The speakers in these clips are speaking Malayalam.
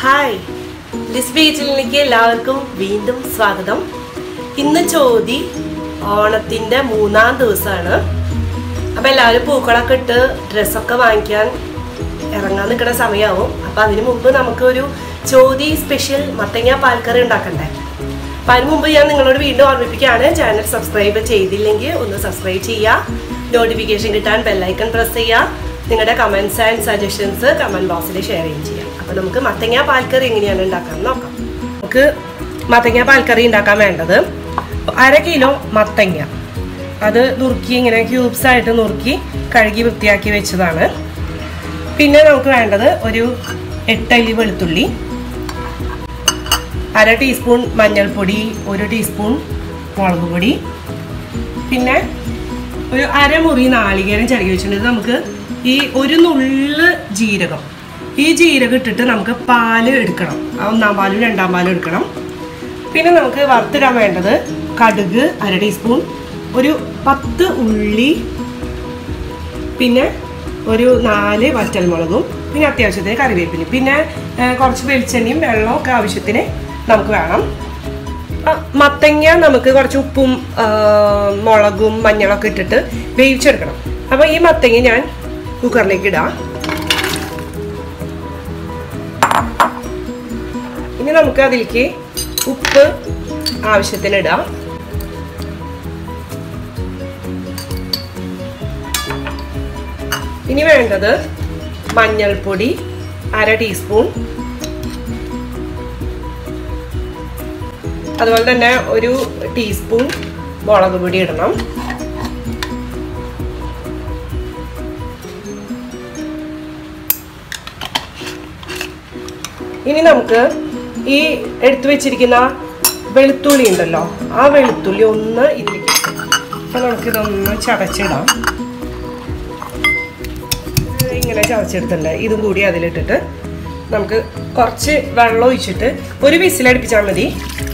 ഹായ് ലിസ് ബീച്ചിലേക്ക് എല്ലാവർക്കും വീണ്ടും സ്വാഗതം ഇന്ന് ചോതി ഓണത്തിന്റെ മൂന്നാം ദിവസമാണ് അപ്പൊ എല്ലാവരും പൂക്കളൊക്കെ ഇട്ട് ഡ്രസ്സൊക്കെ വാങ്ങിക്കാൻ ഇറങ്ങാൻ നിൽക്കുന്ന സമയമാവും അപ്പൊ അതിനു മുമ്പ് നമുക്ക് ഒരു ചോതി സ്പെഷ്യൽ മത്തങ്ങ പാൽക്കറി ഉണ്ടാക്കണ്ടേ അപ്പൊ അതിന് മുമ്പ് ഞാൻ നിങ്ങളോട് വീണ്ടും ഓർമ്മിപ്പിക്കുകയാണ് ചാനൽ സബ്സ്ക്രൈബ് ചെയ്തില്ലെങ്കിൽ ഒന്ന് സബ്സ്ക്രൈബ് ചെയ്യുക നോട്ടിഫിക്കേഷൻ കിട്ടാൻ ബെല്ലൈക്കൺ പ്രസ് ചെയ്യുക നിങ്ങളുടെ കമൻസ് ആൻഡ് സജഷൻസ് കമൻറ്റ് ബോക്സിൽ ഷെയർ ചെയ്യുകയും ചെയ്യാം അപ്പോൾ നമുക്ക് മത്തങ്ങ പാൽക്കറി എങ്ങനെയാണ് ഉണ്ടാക്കാൻ നോക്കാം നമുക്ക് മത്തങ്ങ പാൽക്കറി ഉണ്ടാക്കാൻ വേണ്ടത് അര കിലോ മത്തങ്ങ അത് നുറുക്കി ഇങ്ങനെ ക്യൂബ്സ് ആയിട്ട് നുറുക്കി കഴുകി വൃത്തിയാക്കി വെച്ചതാണ് പിന്നെ നമുക്ക് വേണ്ടത് ഒരു എട്ടല്ലി വെളുത്തുള്ളി അര ടീസ്പൂൺ മഞ്ഞൾപ്പൊടി ഒരു ടീസ്പൂൺ മുളക് പൊടി പിന്നെ ഒരു അരമുറി നാളികേരം ചരുകി വെച്ചിട്ടുണ്ട് നമുക്ക് ഈ ഒരു നുള്ള് ജീരകം ഈ ജീരകം ഇട്ടിട്ട് നമുക്ക് പാല് എടുക്കണം ആ ഒന്നാം പാലും രണ്ടാം പാലും എടുക്കണം പിന്നെ നമുക്ക് വറുത്തിടാൻ വേണ്ടത് കടുക് അര ടീസ്പൂൺ ഒരു പത്ത് ഉള്ളി പിന്നെ ഒരു നാല് വറ്റൽമുളകും പിന്നെ അത്യാവശ്യത്തിന് കറിവേപ്പിലയും പിന്നെ ഏ, കുറച്ച് വെളിച്ചെണ്ണയും വെള്ളവും ഒക്കെ ആവശ്യത്തിന് നമുക്ക് വേണം ആ, മത്തങ്ങ നമുക്ക് കുറച്ച് ഉപ്പും ആ, മുളകും മഞ്ഞളൊക്കെ ഇട്ടിട്ട് വേവിച്ചെടുക്കണം അപ്പോൾ ഈ മത്തങ്ങ ഞാൻ കുക്കറിലേക്ക് ഇടാം ഇനി നമുക്ക് അതിലേക്ക് ഉപ്പ് ആവശ്യത്തിന് ഇടാം ഇനി വേണ്ടത് മഞ്ഞൾപ്പൊടി അര ടീസ്പൂൺ അതുപോലെ തന്നെ ഒരു ടീസ്പൂൺ മുളക് പൊടി ഇടണം ഇനി നമുക്ക് ഈ എടുത്തു വെച്ചിരിക്കുന്ന വെളുത്തുള്ളി ഉണ്ടല്ലോ ആ വെളുത്തുള്ളി ഒന്ന് ഇതിലേക്ക് അപ്പൊ നമുക്കിതൊന്ന് ചതച്ചിടാം ഇങ്ങനെ ചതച്ചെടുത്തിട്ടുണ്ട് ഇതും കൂടി അതിലിട്ടിട്ട് നമുക്ക് കുറച്ച് വെള്ളം ഒഴിച്ചിട്ട് ഒരു വിസിലടുപ്പിച്ചാൽ മതി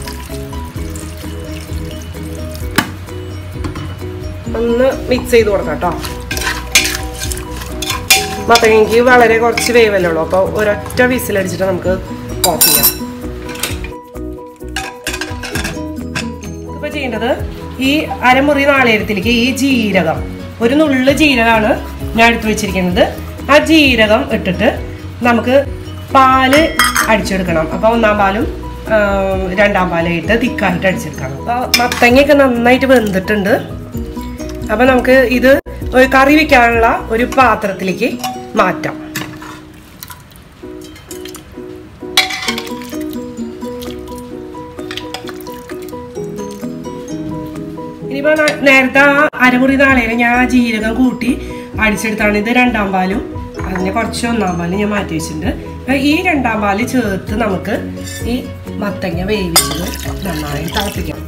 ഒന്ന് മിക്സ് ചെയ്ത് കൊടുക്കാം കേട്ടോ മത്തങ്ങയ്ക്ക് വളരെ കുറച്ച് വേവല്ലേ ഉള്ളൂ അപ്പോൾ ഒരൊറ്റ വിസിലടിച്ചിട്ട് നമുക്ക് ഓഫ് ചെയ്യാം ഇപ്പോൾ ചെയ്യേണ്ടത് ഈ അരമുറി നാളേരത്തിലേക്ക് ഈ ജീരകം ഒരു നുള്ളു ജീരകമാണ് ഞാൻ എടുത്തു വെച്ചിരിക്കുന്നത് ആ ജീരകം ഇട്ടിട്ട് നമുക്ക് പാല് അടിച്ചെടുക്കണം അപ്പോൾ ഒന്നാം പാലും ആ, രണ്ടാം പാലായിട്ട് തിക്കായിട്ട് അടിച്ചെടുക്കണം അപ്പോൾ മത്തങ്ങയൊക്കെ നന്നായിട്ട് വെന്തിട്ടുണ്ട് അപ്പോൾ നമുക്ക് ഇത് ഒരു കറി വെക്കാനുള്ള ഒരു പാത്രത്തിലേക്ക് മാറ്റാം ഇനിയിപ്പോ ന- നേരത്തെ ആ അരമുറി നാളേരം ഞാൻ ആ ജീരകം കൂട്ടി അടിച്ചെടുത്താണ് ഇത് രണ്ടാം പാലും അതിന് കുറച്ച് ഒന്നാം പാലും ഞാൻ മാറ്റി വെച്ചിട്ടുണ്ട് അപ്പൊ ഈ രണ്ടാം പാല് ചേർത്ത് നമുക്ക് ഈ മത്തങ്ങ വേവിച്ചത് നന്നായി തിളപ്പിക്കാം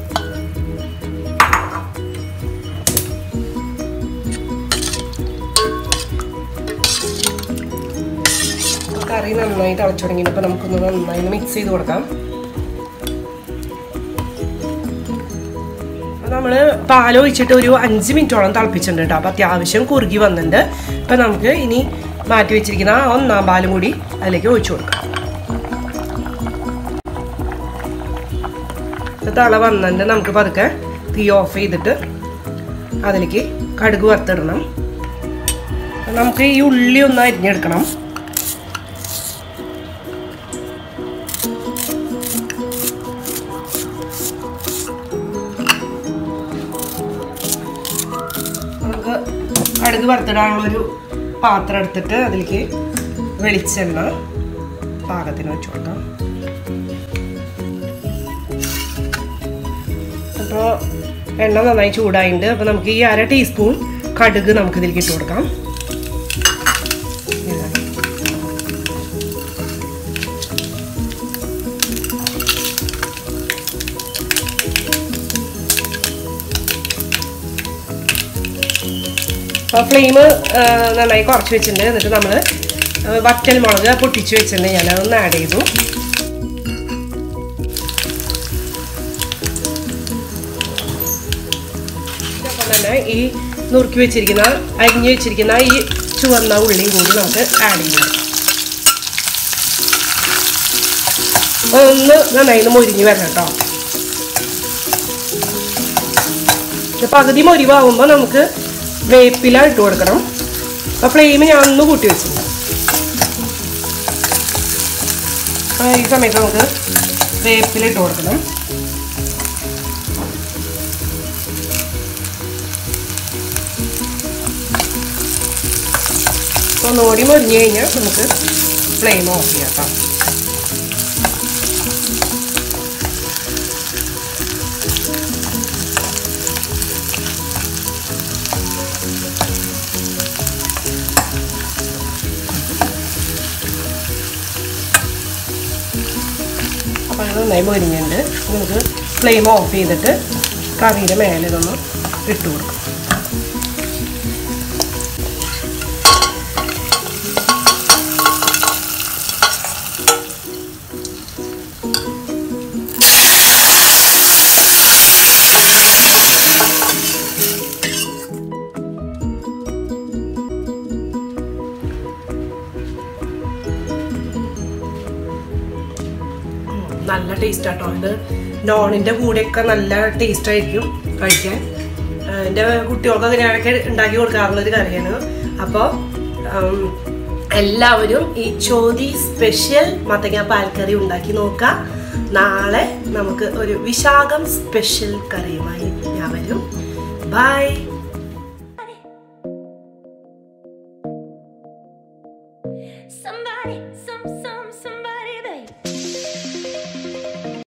കറി നന്നായി തിളച്ചു തുടങ്ങിയപ്പോൾ നമുക്കൊന്ന് നന്നായി മിക്സ് ചെയ്ത് കൊടുക്കാം നമ്മൾ പാലൊഴിച്ചിട്ട് ഒരു അഞ്ച് മിനിറ്റോളം തിളപ്പിച്ചിട്ടുണ്ട് കേട്ടോ അപ്പോൾ അത്യാവശ്യം കുറുകി വന്നിട്ടുണ്ട് അപ്പം നമുക്ക് ഇനി മാറ്റി വെച്ചിരിക്കുന്ന ആ ഒന്നാം പാലും കൂടി അതിലേക്ക് ഒഴിച്ചു കൊടുക്കാം ഇത് തള വന്നിട്ട് നമുക്ക് പതുക്കെ തീ ഓഫ് ചെയ്തിട്ട് അതിലേക്ക് കടുക് വറുത്തിടണം നമുക്ക് ഈ ഉള്ളി ഒന്ന് അരിഞ്ഞെടുക്കണം നമുക്ക് കടുക് വറുത്തിടാനുള്ള ഒരു പാത്രം എടുത്തിട്ട് അതിലേക്ക് വെളിച്ചെണ്ണ പാകത്തിന് വെച്ച് കൊടുക്കാം അപ്പോൾ എണ്ണ നന്നായി ചൂടായിട്ടുണ്ട് അപ്പോൾ നമുക്ക് ഈ അര ടീസ്പൂൺ കടുക് നമുക്ക് ഇതിലേക്ക് ഇട്ട് കൊടുക്കാം ഇതാണ്. അപ്പോൾ ഫ്ലെയിം നന്നായി കുറച്ച് വെച്ചിട്ടുണ്ട് എന്നിട്ട് നമ്മൾ വറ്റൽ മുളക് പൊട്ടിച്ച് വെച്ചിട്ടുണ്ട് ഞാൻ അതൊന്ന് ആഡ് ചെയ്തു ഇതോടൊപ്പം തന്നെ ഈ നുറുക്കി വെച്ചിരിക്കുന്ന അരിഞ്ഞു വെച്ചിരിക്കുന്ന ഈ ചുവന്ന ഉള്ളിയും കൂടി നമുക്ക് ആഡ് ചെയ്യാം ഒന്ന് നന്നായി ഒന്ന് മൊരിഞ്ഞ് വരണം കേട്ടോ ഇത് പകുതി മൊരിവാകുമ്പോൾ നമുക്ക് വേപ്പില ഇട്ട് കൊടുക്കണം അപ്പോൾ ഫ്ലെയിം ഞാൻ ഒന്ന് കൂട്ടി വെച്ചിട്ടുണ്ട് അപ്പോൾ ഈ സമയത്ത് നമുക്ക് വേപ്പില ഇട്ട് കൊടുക്കണം അപ്പോൾ ഒന്നുകൂടി മൊരിഞ്ഞ് കഴിഞ്ഞാൽ നമുക്ക് ഫ്ലെയിം ഓഫ് ചെയ്യാം കേട്ടോ അപ്പോൾ അത് നന്നായി മൊരിഞ്ഞുണ്ട് നമുക്ക് ഫ്ലെയിം ഓഫ് ചെയ്തിട്ട് കറിയുടെ മേലെ ഇതൊന്ന് ഇട്ട് കൊടുക്കും നല്ല ടേസ്റ്റ് ആട്ടോ ഇത് നോണിൻ്റെ കൂടെയൊക്കെ നല്ല ടേസ്റ്റ് ആയിരിക്കും കഴിക്കാൻ ആ, എൻ്റെ കുട്ടികൾക്കൊക്കെ ഞാനൊക്കെ ഉണ്ടാക്കി കൊടുക്കാറുള്ള ഒരു കറിയാണ് അപ്പോൾ എല്ലാവരും ഈ ചോതി സ്പെഷ്യൽ മത്തങ്ങ പാൽക്കറി ഉണ്ടാക്കി നോക്കാം നാളെ നമുക്ക് ഒരു വിശാഖം സ്പെഷ്യൽ കറിയുമായി ഞാൻ വരും ബൈ